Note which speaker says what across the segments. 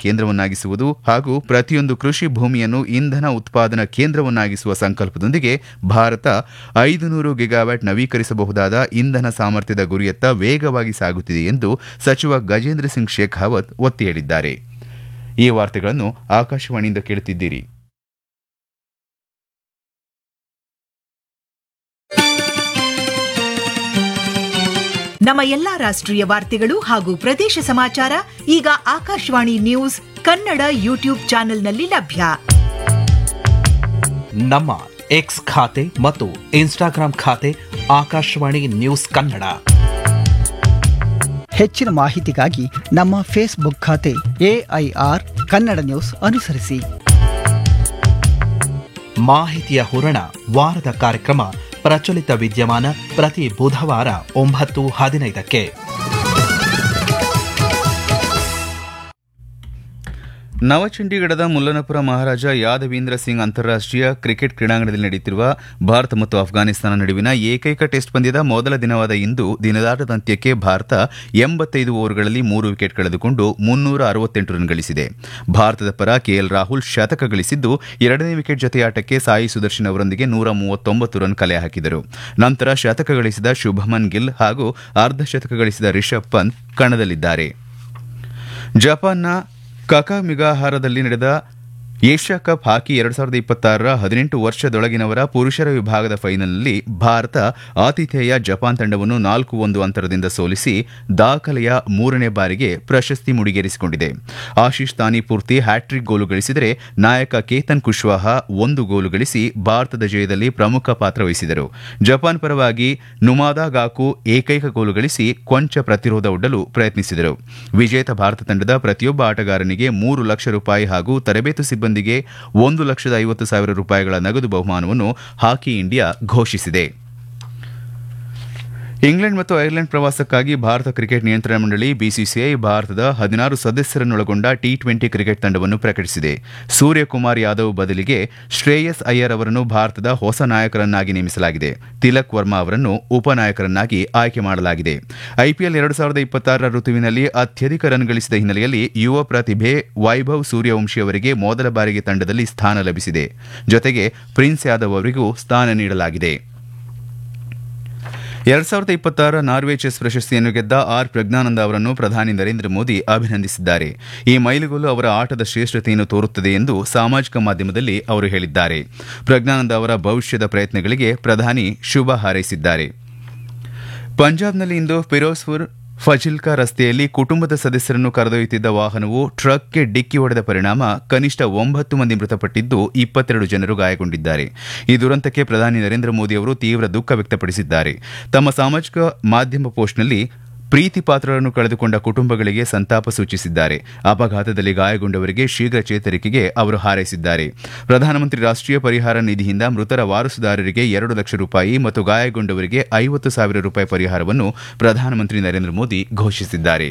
Speaker 1: ಕೇಂದ್ರವನ್ನಾಗಿಸುವುದು ಹಾಗೂ ಪ್ರತಿಯೊಂದು ಕೃಷಿ ಭೂಮಿಯನ್ನು ಇಂಧನ ಉತ್ಪಾದನಾ ಕೇಂದ್ರವನ್ನಾಗಿಸುವ ಸಂಕಲ್ಪದೊಂದಿಗೆ ಭಾರತ ಐದು ನೂರು ಗಿಗಾವ್ಯಾಟ್ ನವೀಕರಿಸಬಹುದಾದ ಇಂಧನ ಸಾಮರ್ಥ್ಯದ ಗುರಿಯತ್ತ ವೇಗವಾಗಿ ಸಾಗುತ್ತಿದೆ ಎಂದು ಸಚಿವ ಗಜೇಂದ್ರ ಸಿಂಗ್ ಶೇಖಾವತ್ ಒತ್ತಿ ಹೇಳಿದ್ದಾರೆ ಈ ವಾರ್ತೆಗಳನ್ನು ಆಕಾಶವಾಣಿಯಿಂದ ಕೇಳುತ್ತಿದ್ದೀರಿ
Speaker 2: ನಮ್ಮ ಎಲ್ಲಾ ರಾಷ್ಟ್ರೀಯ ವಾರ್ತೆಗಳು ಹಾಗೂ ಪ್ರದೇಶ ಸಮಾಚಾರ ಈಗ ಆಕಾಶವಾಣಿ ನ್ಯೂಸ್ ಕನ್ನಡ ಯೂಟ್ಯೂಬ್ ಚಾನೆಲ್ನಲ್ಲಿ ಲಭ್ಯ
Speaker 3: ನಮ್ಮ ಎಕ್ಸ್ ಖಾತೆ ಮತ್ತು ಇನ್ಸ್ಟಾಗ್ರಾಂ ಖಾತೆ ಆಕಾಶವಾಣಿ ನ್ಯೂಸ್ ಕನ್ನಡ
Speaker 4: ಹೆಚ್ಚಿನ ಮಾಹಿತಿಗಾಗಿ ನಮ್ಮ ಫೇಸ್ಬುಕ್ ಖಾತೆ ಎಐಆರ್ ಕನ್ನಡ ನ್ಯೂಸ್ ಅನುಸರಿಸಿ
Speaker 3: ಮಾಹಿತಿಯ ಹೂರಣ ವಾರದ ಕಾರ್ಯಕ್ರಮ ಪ್ರಚಲಿತ ವಿದ್ಯಮಾನ ಪ್ರತಿ ಬುಧವಾರ ಒಂಬತ್ತು ಹದಿನೈದಕ್ಕೆ
Speaker 1: ನವಚಂಡೀಗಢದ ಮುಲ್ಲನಪುರ ಮಹಾರಾಜ ಯಾದವೀಂದ್ರ ಸಿಂಗ್ ಅಂತಾರಾಷ್ಟೀಯ ಕ್ರಿಕೆಟ್ ಕ್ರೀಡಾಂಗಣದಲ್ಲಿ ನಡೆಯುತ್ತಿರುವ ಭಾರತ ಮತ್ತು ಅಫ್ಘಾನಿಸ್ತಾನ ನಡುವಿನ ಏಕೈಕ ಟೆಸ್ಟ್ ಪಂದ್ಯದ ಮೊದಲ ದಿನವಾದ ಇಂದು ದಿನದಾಟದ ಅಂತ್ಯಕ್ಕೆ ಭಾರತ ಎಂಬತ್ತೈದು ಓವರ್ಗಳಲ್ಲಿ ಮೂರು ವಿಕೆಟ್ ಕಳೆದುಕೊಂಡು ಮುನ್ನೂರ ಅರವತ್ತೆಂಟು ರನ್ ಗಳಿಸಿದೆ ಭಾರತದ ಪರ ಕೆಎಲ್ ರಾಹುಲ್ ಶತಕ ಗಳಿಸಿದ್ದು ಎರಡನೇ ವಿಕೆಟ್ ಜೊತೆಯಾಟಕ್ಕೆ ಸಾಯಿ ಸುದರ್ಶನ್ ಅವರೊಂದಿಗೆ ನೂರ ಮೂವತ್ತೊಂಬತ್ತು ರನ್ ಕಲೆ ಹಾಕಿದರು ನಂತರ ಶತಕ ಗಳಿಸಿದ ಶುಭಮನ್ ಗಿಲ್ ಹಾಗೂ ಅರ್ಧ ಶತಕ ಗಳಿಸಿದ ರಿಷಬ್ ಪಂತ್ ಕಣದಲ್ಲಿದ್ದಾರೆ ಜಪಾನ್ನ ಕಕಾಮಿಗಾಹಾರದಲ್ಲಿ ನಡೆದ ಏಷ್ಯಾ ಕಪ್ ಹಾಕಿ ಎರಡು ಸಾವಿರದ ಇಪ್ಪತ್ತಾರರ ಹದಿನೆಂಟು ವರ್ಷದೊಳಗಿನವರ ಪುರುಷರ ವಿಭಾಗದ ಫೈನಲ್ನಲ್ಲಿ ಭಾರತ ಆತಿಥೇಯ ಜಪಾನ್ ತಂಡವನ್ನು ನಾಲ್ಕು ಒಂದು ಅಂತರದಿಂದ ಸೋಲಿಸಿ ದಾಖಲೆಯ ಮೂರನೇ ಬಾರಿಗೆ ಪ್ರಶಸ್ತಿ ಮುಡಿಗೇರಿಸಿಕೊಂಡಿದೆ ಆಶೀಶ್ ತಾನಿಪೂರ್ತಿ ಹ್ಯಾಟ್ರಿಕ್ ಗೋಲು ಗಳಿಸಿದರೆ ನಾಯಕ ಕೇತನ್ ಕುಶ್ವಾಹ ಒಂದು ಗೋಲು ಗಳಿಸಿ ಭಾರತದ ಜಯದಲ್ಲಿ ಪ್ರಮುಖ ಪಾತ್ರ ವಹಿಸಿದರು ಜಪಾನ್ ಪರವಾಗಿ ನುಮಾದಾ ಗಾಕು ಏಕೈಕ ಗೋಲು ಗಳಿಸಿ ಕೊಂಚ ಪ್ರತಿರೋಧ ಒಡ್ಡಲು ಪ್ರಯತ್ನಿಸಿದರು ವಿಜೇತ ಭಾರತ ತಂಡದ ಪ್ರತಿಯೊಬ್ಬ ಆಟಗಾರನಿಗೆ ಮೂರು ಲಕ್ಷ ರೂಪಾಯಿ ಹಾಗೂ ತರಬೇತು ಸಿಬ್ಬಂದಿಗೆ ಒಂದು ಲಕ್ಷದ ಐವತ್ತು ಸಾವಿರ ರೂಪಾಯಿಗಳ ನಗದು ಬಹುಮಾನವನ್ನು ಹಾಕಿ ಇಂಡಿಯಾ ಘೋಷಿಸಿದೆ ಇಂಗ್ಲೆಂಡ್ ಮತ್ತು ಐರ್ಲೆಂಡ್ ಪ್ರವಾಸಕ್ಕಾಗಿ ಭಾರತ ಕ್ರಿಕೆಟ್ ನಿಯಂತ್ರಣ ಮಂಡಳಿ ಬಿಸಿಸಿಐ ಭಾರತದ ಹದಿನಾರು ಸದಸ್ಯರನ್ನೊಳಗೊಂಡ ಟಿ ಟ್ವೆಂಟಿ ಕ್ರಿಕೆಟ್ ತಂಡವನ್ನು ಪ್ರಕಟಿಸಿದೆ ಸೂರ್ಯಕುಮಾರ್ ಯಾದವ್ ಬದಲಿಗೆ ಶ್ರೇಯಸ್ ಅಯ್ಯರ್ ಅವರನ್ನು ಭಾರತದ ಹೊಸ ನಾಯಕರನ್ನಾಗಿ ನೇಮಿಸಲಾಗಿದೆ ತಿಲಕ್ ವರ್ಮಾ ಅವರನ್ನು ಉಪನಾಯಕರನ್ನಾಗಿ ಆಯ್ಕೆ ಮಾಡಲಾಗಿದೆ ಐಪಿಎಲ್ ಎರಡು ಸಾವಿರದ ಇಪ್ಪತ್ತಾರರ ಋತುವಿನಲ್ಲಿ ಅತ್ಯಧಿಕ ರನ್ ಗಳಿಸಿದ ಹಿನ್ನೆಲೆಯಲ್ಲಿ ಯುವ ಪ್ರತಿಭೆ ವೈಭವ್ ಸೂರ್ಯವಂಶಿ ಅವರಿಗೆ ಮೊದಲ ಬಾರಿಗೆ ತಂಡದಲ್ಲಿ ಸ್ಥಾನ ಲಭಿಸಿದೆ ಜೊತೆಗೆ ಪ್ರಿನ್ಸ್ ಯಾದವ್ ಅವರಿಗೂ ಸ್ಥಾನ ನೀಡಲಾಗಿದೆ ಎರಡ್ ಸಾವಿರದ ಇಪ್ಪತ್ತಾರ ನಾರ್ವೆ ಚೆಸ್ ಪ್ರಶಸ್ತಿಯನ್ನು ಗೆದ್ದ ಆರ್ ಪ್ರಜ್ಞಾನಂದ ಅವರನ್ನು ಪ್ರಧಾನಿ ನರೇಂದ್ರ ಮೋದಿ ಅಭಿನಂದಿಸಿದ್ದಾರೆ ಈ ಮೈಲುಗಲ್ಲು ಅವರ ಆಟದ ಶ್ರೇಷ್ಠತೆಯನ್ನು ತೋರುತ್ತದೆ ಎಂದು ಸಾಮಾಜಿಕ ಮಾಧ್ಯಮದಲ್ಲಿ ಅವರು ಹೇಳಿದ್ದಾರೆ ಪ್ರಜ್ಞಾನಂದ ಅವರ ಭವಿಷ್ಯದ ಪ್ರಯತ್ನಗಳಿಗೆ ಪ್ರಧಾನಿ ಶುಭ ಹಾರೈಸಿದ್ದಾರೆ ಪಂಜಾಬ್ನಲ್ಲಿ ಇಂದು ಫಿರೋಜ್ಪುರ್ ಫಜಿಲ್ಕಾ ರಸ್ತೆಯಲ್ಲಿ ಕುಟುಂಬದ ಸದಸ್ಯರನ್ನು ಕರೆದೊಯ್ಯುತ್ತಿದ್ದ ವಾಹನವು ಟ್ರಕ್ಗೆ ಡಿಕ್ಕಿ ಹೊಡೆದ ಪರಿಣಾಮ ಕನಿಷ್ಠ ಒಂಬತ್ತು ಮಂದಿ ಮೃತಪಟ್ಟಿದ್ದು ಇಪ್ಪತ್ತೆರಡು ಜನರು ಗಾಯಗೊಂಡಿದ್ದಾರೆ ಈ ದುರಂತಕ್ಕೆ ಪ್ರಧಾನಿ ನರೇಂದ್ರ ಮೋದಿ ಅವರು ತೀವ್ರ ದುಃಖ ವ್ಯಕ್ತಪಡಿಸಿದ್ದಾರೆ ತಮ್ಮ ಸಾಮಾಜಿಕ ಮಾಧ್ಯಮ ಪೋಸ್ಟ್ನಲ್ಲಿ ಪ್ರೀತಿ ಪಾತ್ರರನ್ನು ಕಳೆದುಕೊಂಡ ಕುಟುಂಬಗಳಿಗೆ ಸಂತಾಪ ಸೂಚಿಸಿದ್ದಾರೆ ಅಪಘಾತದಲ್ಲಿ ಗಾಯಗೊಂಡವರಿಗೆ ಶೀಘ್ರ ಚೇತರಿಕೆಗೆ ಅವರು ಹಾರೈಸಿದ್ದಾರೆ ಪ್ರಧಾನಮಂತ್ರಿ ರಾಷ್ಟೀಯ ಪರಿಹಾರ ನಿಧಿಯಿಂದ ಮೃತರ ವಾರಸುದಾರರಿಗೆ ಎರಡು ಲಕ್ಷ ರೂಪಾಯಿ ಮತ್ತು ಗಾಯಗೊಂಡವರಿಗೆ ಐವತ್ತು ಸಾವಿರ ರೂಪಾಯಿ ಪರಿಹಾರವನ್ನು ಪ್ರಧಾನಮಂತ್ರಿ ನರೇಂದ್ರ ಮೋದಿ ಘೋಷಿಸಿದ್ದಾರೆ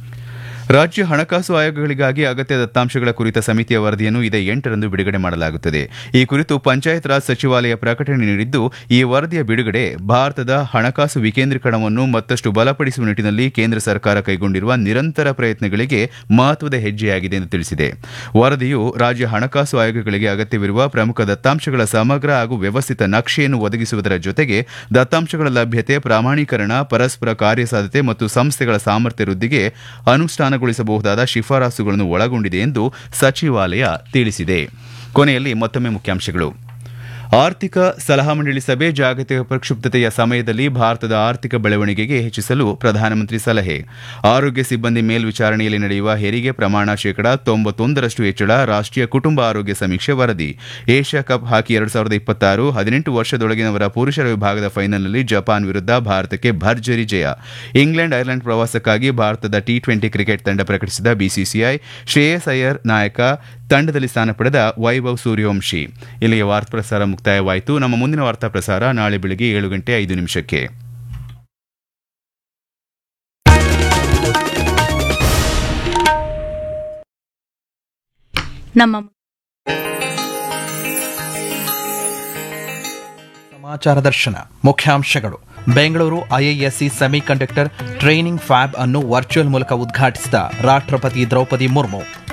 Speaker 1: ರಾಜ್ಯ ಹಣಕಾಸು ಆಯೋಗಗಳಿಗಾಗಿ ಅಗತ್ಯ ದತ್ತಾಂಶಗಳ ಕುರಿತ ಸಮಿತಿಯ ವರದಿಯನ್ನು ಇದೇ ಎಂಟರಂದು ಬಿಡುಗಡೆ ಮಾಡಲಾಗುತ್ತದೆ ಈ ಕುರಿತು ಪಂಚಾಯತ್ ರಾಜ್ ಸಚಿವಾಲಯ ಪ್ರಕಟಣೆ ನೀಡಿದ್ದು ಈ ವರದಿಯ ಬಿಡುಗಡೆ ಭಾರತದ ಹಣಕಾಸು ವಿಕೇಂದ್ರೀಕರಣವನ್ನು ಮತ್ತಷ್ಟು ಬಲಪಡಿಸುವ ನಿಟ್ಟಿನಲ್ಲಿ ಕೇಂದ್ರ ಸರ್ಕಾರ ಕೈಗೊಂಡಿರುವ ನಿರಂತರ ಪ್ರಯತ್ನಗಳಿಗೆ ಮಹತ್ವದ ಹೆಜ್ಜೆಯಾಗಿದೆ ಎಂದು ತಿಳಿಸಿದೆ ವರದಿಯು ರಾಜ್ಯ ಹಣಕಾಸು ಆಯೋಗಗಳಿಗೆ ಅಗತ್ಯವಿರುವ ಪ್ರಮುಖ ದತ್ತಾಂಶಗಳ ಸಮಗ್ರ ಹಾಗೂ ವ್ಯವಸ್ಥಿತ ನಕ್ಷೆಯನ್ನು ಒದಗಿಸುವುದರ ಜೊತೆಗೆ ದತ್ತಾಂಶಗಳ ಲಭ್ಯತೆ ಪ್ರಾಮಾಣೀಕರಣ ಪರಸ್ಪರ ಕಾರ್ಯಸಾಧ್ಯತೆ ಮತ್ತು ಸಂಸ್ಥೆಗಳ ಸಾಮರ್ಥ್ಯ ವೃದ್ಧಿಗೆ ಅನುಷ್ಠಾನಗೊಳಿಸಬಹುದಾದ ಶಿಫಾರಸುಗಳನ್ನು ಒಳಗೊಂಡಿದೆ ಎಂದು ಸಚಿವಾಲಯ ತಿಳಿಸಿದೆ ಕೊನೆಯಲ್ಲಿ ಮತ್ತೊಮ್ಮೆ ಮುಖ್ಯಾಂಶಗಳು ಆರ್ಥಿಕ ಸಲಹಾ ಮಂಡಳಿ ಸಭೆ ಜಾಗತಿಕ ಪ್ರಕ್ಷುಬ್ಧತೆಯ ಸಮಯದಲ್ಲಿ ಭಾರತದ ಆರ್ಥಿಕ ಬೆಳವಣಿಗೆಗೆ ಹೆಚ್ಚಿಸಲು ಪ್ರಧಾನಮಂತ್ರಿ ಸಲಹೆ ಆರೋಗ್ಯ ಸಿಬ್ಬಂದಿ ಮೇಲ್ವಿಚಾರಣೆಯಲ್ಲಿ ನಡೆಯುವ ಹೆರಿಗೆ ಪ್ರಮಾಣ ಶೇಕಡಾ ತೊಂಬತ್ತೊಂದರಷ್ಟು ಹೆಚ್ಚಳ ರಾಷ್ಟೀಯ ಕುಟುಂಬ ಆರೋಗ್ಯ ಸಮೀಕ್ಷೆ ವರದಿ ಏಷ್ಯಾ ಕಪ್ ಹಾಕಿ ಎರಡು ಸಾವಿರದ ಇಪ್ಪತ್ತಾರು ಹದಿನೆಂಟು ವರ್ಷದೊಳಗಿನವರ ಪುರುಷರ ವಿಭಾಗದ ಫೈನಲ್ನಲ್ಲಿ ಜಪಾನ್ ವಿರುದ್ಧ ಭಾರತಕ್ಕೆ ಭರ್ಜರಿ ಜಯ ಇಂಗ್ಲೆಂಡ್ ಐರ್ಲೆಂಡ್ ಪ್ರವಾಸಕ್ಕಾಗಿ ಭಾರತದ ಟಿ ಟ್ವೆಂಟಿ ಕ್ರಿಕೆಟ್ ತಂಡ ಪ್ರಕಟಿಸಿದ ಬಿಸಿಸಿಐ ಶ್ರೇಯಸ್ ಅಯ್ಯರ್ ನಾಯಕ ತಂಡದಲ್ಲಿ ಸ್ಥಾನ ಪಡೆದ ವೈಭವ್ ಸೂರ್ಯವಂಶಿ ಇಲ್ಲಿಗೆ ವಾರ್ತಾ ಪ್ರಸಾರ ಮುಕ್ತಾಯವಾಯಿತು ನಮ್ಮ ಮುಂದಿನ ವಾರ್ತಾ ಪ್ರಸಾರ ನಾಳೆ ಬೆಳಗ್ಗೆ ಏಳು ಗಂಟೆ ಐದು ನಿಮಿಷಕ್ಕೆ
Speaker 5: ನಮ್ಮ
Speaker 3: ಸಮಾಚಾರ ದರ್ಶನ ಮುಖ್ಯಾಂಶಗಳು Bengaluru IISc semiconductor training fab ಅನ್ನು ವರ್ಚುವಲ್ ಮೂಲಕ ಉದ್ಘಾಟಿಸಿದ ರಾಷ್ಟ್ರಪತಿ ದ್ರೌಪದಿ ಮುರ್ಮು